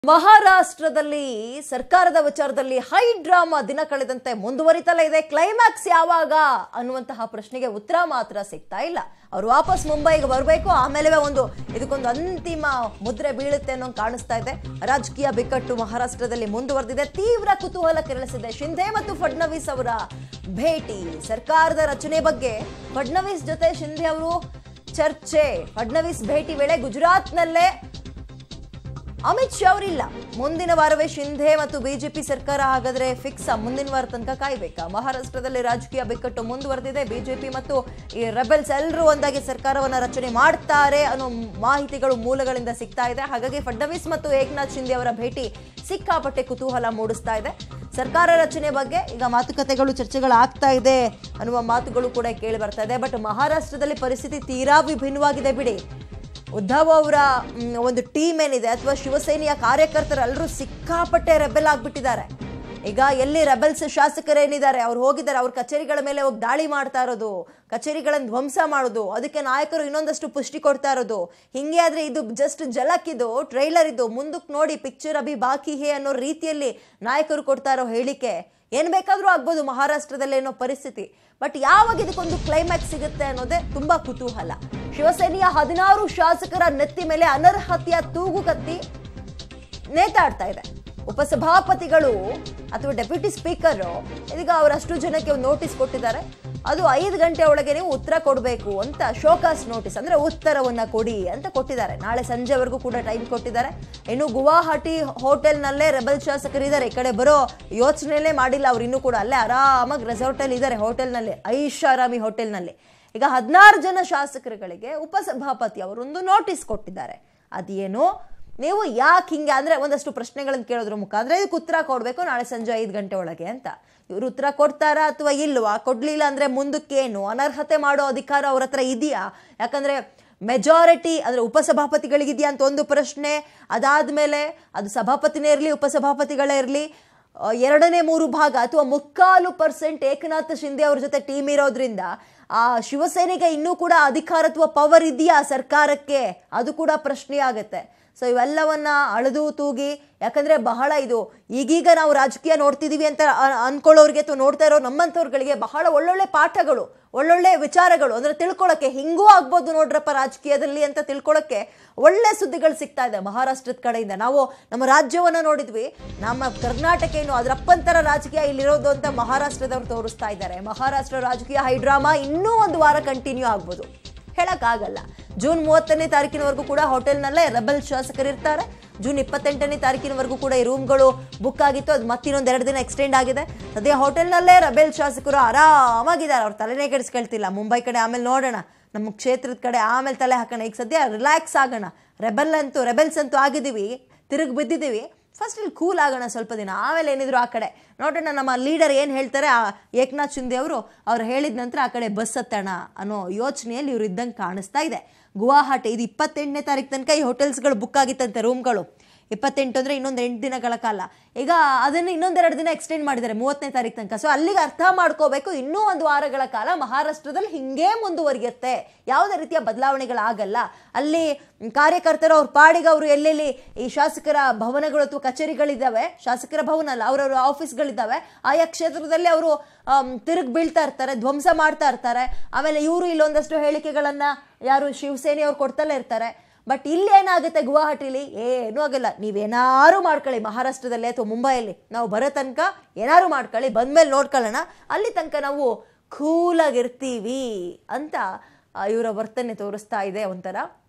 ಮಹಾರಾಷ್ಟ್ರದಲ್ಲಿ ಸರ್ಕಾರದ ವಿಚಾರದಲ್ಲಿ ಹೈ ಡ್ರಾಮಾ ದಿನ ಕಳೆದಂತೆ ಮುಂದುವರಿತಲೇ ಇದೆ ಕ್ಲೈಮ್ಯಾಕ್ಸ್ ಯಾವಾಗ ಅನ್ನುವಂತಹ ಪ್ರಶ್ನೆಗೆ ಉತ್ತರ ಮಾತ್ರ ಸಿಗ್ತಾ ಇಲ್ಲ ಅವ್ರು ವಾಪಸ್ ಮುಂಬೈಗೆ ಬರಬೇಕು ಆಮೇಲೆ ಒಂದು ಇದಕ್ಕೊಂದು ಅಂತಿಮ ಮುದ್ರೆ ಬೀಳುತ್ತೆ ಅನ್ನೋ ಕಾಣಿಸ್ತಾ ಇದೆ ರಾಜಕೀಯ ಬಿಕ್ಕಟ್ಟು ಮಹಾರಾಷ್ಟ್ರದಲ್ಲಿ ಮುಂದುವರೆದಿದೆ ತೀವ್ರ ಕುತೂಹಲ ಕೆರಳಿಸಿದೆ ಶಿಂಧೆ ಮತ್ತು ಫಡ್ನವೀಸ್ ಅವರ ಭೇಟಿ ಸರ್ಕಾರದ ರಚನೆ ಬಗ್ಗೆ ಫಡ್ನವೀಸ್ ಜೊತೆ ಶಿಂಧೆ ಅವರು ಚರ್ಚೆ ಫಡ್ನವೀಸ್ ಭೇಟಿ ವೇಳೆ ಗುಜರಾತ್ನಲ್ಲೇ ಅಮಿತ್ ಶಾ ಅವರಿಲ್ಲ ಮುಂದಿನ ವಾರವೇ ಶಿಂಧೆ ಮತ್ತು ಬಿಜೆಪಿ ಸರ್ಕಾರ ಹಾಗಾದ್ರೆ ಫಿಕ್ಸ್ ಮುಂದಿನ ವಾರ ತನಕ ಕಾಯ್ಬೇಕಾ ಮಹಾರಾಷ್ಟ್ರದಲ್ಲಿ ರಾಜಕೀಯ ಬಿಕ್ಕಟ್ಟು ಮುಂದುವರೆದಿದೆ ಬಿಜೆಪಿ ಮತ್ತು ಈ ರೆಬೆಲ್ಸ್ ಎಲ್ಲರೂ ಒಂದಾಗಿ ಸರ್ಕಾರವನ್ನ ರಚನೆ ಮಾಡ್ತಾರೆ ಅನ್ನೋ ಮಾಹಿತಿಗಳು ಮೂಲಗಳಿಂದ ಸಿಗ್ತಾ ಇದೆ ಹಾಗಾಗಿ ಫಡ್ನವೀಸ್ ಮತ್ತು ಏಕನಾಥ್ ಶಿಂದೆ ಅವರ ಭೇಟಿ ಸಿಕ್ಕಾಪಟ್ಟೆ ಕುತೂಹಲ ಮೂಡಿಸ್ತಾ ಇದೆ ಸರ್ಕಾರ ರಚನೆ ಬಗ್ಗೆ ಈಗ ಮಾತುಕತೆಗಳು ಚರ್ಚೆಗಳು ಆಗ್ತಾ ಇದೆ ಅನ್ನುವ ಮಾತುಗಳು ಕೂಡ ಕೇಳಿ ಬರ್ತಾ ಇದೆ ಬಟ್ ಮಹಾರಾಷ್ಟ್ರದಲ್ಲಿ ಪರಿಸ್ಥಿತಿ ತೀರಾ ವಿಭಿನ್ನವಾಗಿದೆ ಬಿಡಿ ಉದ್ಧವ್ ಅವರ ಮ್, ಒಂದು ಟೀಮ್ ಏನಿದೆ ಅಥವಾ ಶಿವಸೇನೆಯ ಕಾರ್ಯಕರ್ತರೆಲ್ಲರೂ ಸಿಕ್ಕಾಪಟ್ಟೆ ರೆಬೆಲ್ ಆಗ್ಬಿಟ್ಟಿದ್ದಾರೆ ಈಗ ಎಲ್ಲಿ ರೆಬೆಲ್ಸ್ ಶಾಸಕರೇನಿದ್ದಾರೆ ಅವ್ರು ಹೋಗಿದ್ದಾರೆ ಅವ್ರ ಕಚೇರಿಗಳ ಮೇಲೆ ಹೋಗಿ ದಾಳಿ ಮಾಡ್ತಾ ಇರೋದು ಕಚೇರಿಗಳನ್ನು ಧ್ವಂಸ ಮಾಡೋದು ಅದಕ್ಕೆ ನಾಯಕರು ಇನ್ನೊಂದಷ್ಟು ಪುಷ್ಟಿ ಕೊಡ್ತಾ ಇರೋದು ಹಿಂಗೆ ಆದ್ರೆ ಇದು ಜಸ್ಟ್ ಜಲಕ್ ಇದು ಟ್ರೈಲರ್ ಇದು ಮುಂದಕ್ಕೆ ನೋಡಿ ಪಿಕ್ಚರ್ ಅಭಿ ಬಾಕಿ ಹೇ ಅನ್ನೋ ರೀತಿಯಲ್ಲಿ ನಾಯಕರು ಕೊಡ್ತಾ ಇರೋ ಹೇಳಿಕೆ ಏನ್ ಬೇಕಾದ್ರೂ ಆಗ್ಬೋದು ಮಹಾರಾಷ್ಟ್ರದಲ್ಲಿ ಅನ್ನೋ ಪರಿಸ್ಥಿತಿ ಬಟ್ ಯಾವಾಗ ಇದಕ್ಕೊಂದು ಕ್ಲೈಮ್ಯಾಕ್ಸ್ ಸಿಗುತ್ತೆ ಅನ್ನೋದೇ ತುಂಬಾ ಕುತೂಹಲ ಶಿವಸೇನೆಯ ಹದಿನಾರು ಶಾಸಕರ ನೆತ್ತಿ ಮೇಲೆ ಅನರ್ಹತೆಯ ತೂಗುಕತ್ತಿ ನೇತಾಡ್ತಾ ಇದೆ ಉಪಸಭಾಪತಿಗಳು ಅಥವಾ ಡೆಪ್ಯೂಟಿ ಸ್ಪೀಕರ್ ಇದೀಗ ಅವರಷ್ಟು ಜನಕ್ಕೆ ಒಂದು ನೋಟಿಸ್ ಕೊಟ್ಟಿದ್ದಾರೆ ಅದು ಐದು ಗಂಟೆ ಒಳಗೆ ನೀವು ಉತ್ತರ ಕೊಡಬೇಕು ಅಂತ ಶೋಕಾಸ್ ನೋಟಿಸ್ ಅಂದ್ರೆ ಉತ್ತರವನ್ನ ಕೊಡಿ ಅಂತ ಕೊಟ್ಟಿದ್ದಾರೆ ನಾಳೆ ಸಂಜೆವರೆಗೂ ಕೂಡ ಟೈಮ್ ಕೊಟ್ಟಿದ್ದಾರೆ ಇನ್ನು ಗುವಾಹಟಿ ಹೋಟೆಲ್ನಲ್ಲೇ ರೆಬಲ್ ಶಾಸಕರಿದ್ದಾರೆ ಈ ಕಡೆ ಬರೋ ಯೋಚನೆಯಲ್ಲೇ ಮಾಡಿಲ್ಲ ಅವ್ರು ಇನ್ನೂ ಕೂಡ ಅಲ್ಲೇ ಆರಾಮಾಗಿ ರೆಸಾರ್ಟಲ್ಲಿ ಇದ್ದಾರೆ ಹೋಟೆಲ್ನಲ್ಲಿ ಐಷಾರಾಮಿ ಹೋಟೆಲ್ನಲ್ಲಿ ಈಗ ಹದಿನಾರು ಜನ ಶಾಸಕರುಗಳಿಗೆ ಉಪಸಭಾಪತಿ ಅವರೊಂದು ನೋಟಿಸ್ ಕೊಟ್ಟಿದ್ದಾರೆ ಅದೇನು ನೀವು ಯಾಕೆ ಹಿಂಗೆ ಅಂದ್ರೆ ಒಂದಷ್ಟು ಪ್ರಶ್ನೆಗಳನ್ನು ಕೇಳೋದ್ರ ಮುಖಾಂತರ ಇದಕ್ಕೆ ಉತ್ತರ ಕೊಡಬೇಕು ನಾಳೆ ಸಂಜೆ ಐದು ಗಂಟೆ ಒಳಗೆ ಅಂತ ಇವರು ಉತ್ತರ ಕೊಡ್ತಾರಾ ಅಥವಾ ಇಲ್ವಾ ಕೊಡ್ಲಿಲ್ಲ ಅಂದ್ರೆ ಮುಂದಕ್ಕೇನು ಅನರ್ಹತೆ ಮಾಡೋ ಅಧಿಕಾರ ಅವ್ರ ಹತ್ರ ಇದೆಯಾ ಯಾಕಂದ್ರೆ ಮೆಜಾರಿಟಿ ಅಂದ್ರೆ ಉಪಸಭಾಪತಿಗಳಿಗಿದೆಯಾ ಅಂತ ಒಂದು ಪ್ರಶ್ನೆ ಅದಾದ್ಮೇಲೆ ಅದು ಸಭಾಪತಿನೇ ಇರಲಿ ಉಪಸಭಾಪತಿಗಳೇ ಇರಲಿ ಎರಡನೇ ಮೂರು ಭಾಗ ಅಥವಾ ಮುಕ್ಕಾಲು ಪರ್ಸೆಂಟ್ ಏಕನಾಥ್ ಶಿಂದೆ ಅವ್ರ ಜೊತೆ ಟೀಮ್ ಇರೋದ್ರಿಂದ ಆ ಶಿವಸೇನೆಗೆ ಇನ್ನೂ ಕೂಡ ಅಧಿಕಾರ ಅಥವಾ ಪವರ್ ಇದೆಯಾ ಸರ್ಕಾರಕ್ಕೆ ಅದು ಕೂಡ ಪ್ರಶ್ನೆ ಆಗುತ್ತೆ ಸೊ ಇವೆಲ್ಲವನ್ನ ಅಳೆದು ತೂಗಿ ಯಾಕಂದ್ರೆ ಬಹಳ ಇದು ಈಗೀಗ ನಾವು ರಾಜಕೀಯ ನೋಡ್ತಿದೀವಿ ಅಂತ ಅ- ಅನ್ಕೊಳ್ಳೋರಿಗೆ ಅಥವಾ ನೋಡ್ತಾ ಇರೋ ನಮ್ಮಂಥವ್ರುಗಳಿಗೆ ಬಹಳ ಒಳ್ಳೊಳ್ಳೆ ಪಾಠಗಳು ಒಳ್ಳೊಳ್ಳೆ ವಿಚಾರಗಳು ಅಂದ್ರೆ ತಿಳ್ಕೊಳಕ್ಕೆ ಹಿಂಗೂ ಆಗ್ಬೋದು ನೋಡ್ರಪ್ಪ ರಾಜಕೀಯದಲ್ಲಿ ಅಂತ ತಿಳ್ಕೊಳಕ್ಕೆ ಒಳ್ಳೆ ಸುದ್ದಿಗಳು ಸಿಗ್ತಾ ಇದೆ ಮಹಾರಾಷ್ಟ್ರದ ಕಡೆಯಿಂದ ನಾವು ನಮ್ಮ ರಾಜ್ಯವನ್ನ ನೋಡಿದ್ವಿ ನಮ್ಮ ಕರ್ನಾಟಕ ಏನು ಅದರಪ್ಪಂತರ ರಾಜಕೀಯ ಇಲ್ಲಿರೋದು ಅಂತ ಮಹಾರಾಷ್ಟ್ರದವ್ರು ತೋರಿಸ್ತಾ ಇದ್ದಾರೆ ಮಹಾರಾಷ್ಟ್ರ ರಾಜಕೀಯ ಹೈಡ್ರಾಮಾ ಇನ್ನೂ ಒಂದು ವಾರ ಕಂಟಿನ್ಯೂ ಆಗ್ಬೋದು ಹೇಳಕ್ಕಾಗಲ್ಲ ಜೂನ್ ಮೂವತ್ತನೇ ತಾರೀಕಿನವರೆಗೂ ಕೂಡ ಹೋಟೆಲ್ನಲ್ಲೇ ರೆಬಲ್ ಶಾಸಕರು ಇರ್ತಾರೆ ಜೂನ್ ಇಪ್ಪತ್ತೆಂಟನೇ ತಾರೀಕಿನವರೆಗೂ ಕೂಡ ಈ ರೂಮ್ಗಳು ಬುಕ್ ಆಗಿತ್ತು ಅದು ಮತ್ತಿನ್ನೊಂದು ಎರಡು ದಿನ ಎಕ್ಸ್ಟೆಂಡ್ ಆಗಿದೆ ಸದ್ಯ ಹೋಟೆಲ್ನಲ್ಲೇ ರೆಬೆಲ್ ಶಾಸಕರು ಆರಾಮಾಗಿದ್ದಾರೆ ಅವ್ರ ತಲೆನೇ ಕೆಡಿಸ್ಕೊಳ್ತಿಲ್ಲ ಮುಂಬೈ ಕಡೆ ಆಮೇಲೆ ನೋಡೋಣ ನಮ್ಮ ಕ್ಷೇತ್ರದ ಕಡೆ ಆಮೇಲೆ ತಲೆ ಹಾಕೋಣ ಈಗ ಸದ್ಯ ರಿಲ್ಯಾಕ್ಸ್ ಆಗೋಣ ರೆಬೆಲ್ ಅಂತೂ ರೆಬೆಲ್ಸ್ ಅಂತೂ ಆಗಿದ್ದೀವಿ ತಿರುಗಿ ಬಿದ್ದಿದ್ದೀವಿ ಫಸ್ಟ್ ಇಲ್ಲಿ ಕೂಲ್ ಆಗೋಣ ಸ್ವಲ್ಪ ದಿನ ಆಮೇಲೆ ಏನಿದ್ರು ಆ ಕಡೆ ನೋಡೋಣ ನಮ್ಮ ಲೀಡರ್ ಏನು ಹೇಳ್ತಾರೆ ಆ ಏಕನಾಥ್ ಶಿಂದೆ ಅವರು ಅವ್ರು ಹೇಳಿದ ನಂತರ ಆ ಕಡೆ ಬಸ್ ಹತ್ತೋಣ ಅನ್ನೋ ಯೋಚನೆಯಲ್ಲಿ ಇವ್ರು ಇದ್ದಂಗೆ ಕಾಣಿಸ್ತಾ ಇದೆ ಗುವಾಹಟಿ ಇದು ಇಪ್ಪತ್ತೆಂಟನೇ ತಾರೀಕು ತನಕ ಈ ಹೋಟೆಲ್ಸ್ಗಳು ಬುಕ್ ಆಗಿತ್ತಂತೆ ರೂಮ್ಗಳು ಇಪ್ಪತ್ತೆಂಟು ಅಂದರೆ ಇನ್ನೊಂದು ಎಂಟು ದಿನಗಳ ಕಾಲ ಈಗ ಅದನ್ನು ಇನ್ನೊಂದೆರಡು ದಿನ ಎಕ್ಸ್ಟೆಂಡ್ ಮಾಡಿದ್ದಾರೆ ಮೂವತ್ತನೇ ತಾರೀಕು ತನಕ ಸೊ ಅಲ್ಲಿಗೆ ಅರ್ಥ ಮಾಡ್ಕೋಬೇಕು ಇನ್ನೂ ಒಂದು ವಾರಗಳ ಕಾಲ ಮಹಾರಾಷ್ಟ್ರದಲ್ಲಿ ಹಿಂಗೇ ಮುಂದುವರಿಯುತ್ತೆ ಯಾವುದೇ ರೀತಿಯ ಬದಲಾವಣೆಗಳಾಗಲ್ಲ ಅಲ್ಲಿ ಕಾರ್ಯಕರ್ತರು ಅವ್ರ ಪಾಡಿಗೆ ಅವರು ಎಲ್ಲೆಲ್ಲಿ ಈ ಶಾಸಕರ ಭವನಗಳು ಅಥವಾ ಕಚೇರಿಗಳಿದ್ದಾವೆ ಶಾಸಕರ ಭವನ ಅಲ್ಲ ಅವರವರ ಆಫೀಸ್ಗಳಿದ್ದಾವೆ ಆಯಾ ಕ್ಷೇತ್ರದಲ್ಲಿ ಅವರು ತಿರುಗಿ ಬೀಳ್ತಾ ಇರ್ತಾರೆ ಧ್ವಂಸ ಮಾಡ್ತಾ ಇರ್ತಾರೆ ಆಮೇಲೆ ಇವರು ಇಲ್ಲೊಂದಷ್ಟು ಹೇಳಿಕೆಗಳನ್ನ ಯಾರು ಶಿವಸೇನೆಯವ್ರು ಕೊಡ್ತಲೇ ಇರ್ತಾರೆ ಬಟ್ ಇಲ್ಲಿ ಏನಾಗುತ್ತೆ ಗುವಾಹಟಿಲಿ ಏನೂ ಆಗಲ್ಲ ನೀವೇನಾರು ಮಾಡ್ಕೊಳ್ಳಿ ಮಹಾರಾಷ್ಟ್ರದಲ್ಲಿ ಅಥವಾ ಮುಂಬೈಯಲ್ಲಿ ನಾವು ಬರೋ ತನಕ ಏನಾರು ಮಾಡ್ಕೊಳ್ಳಿ ಬಂದ್ಮೇಲೆ ನೋಡ್ಕೊಳ್ಳೋಣ ಅಲ್ಲಿ ತನಕ ನಾವು ಕೂಲಾಗಿರ್ತೀವಿ ಅಂತ ಆ, ಇವರ ವರ್ತನೆ ತೋರಿಸ್ತಾ ಇದೆ ಒಂಥರ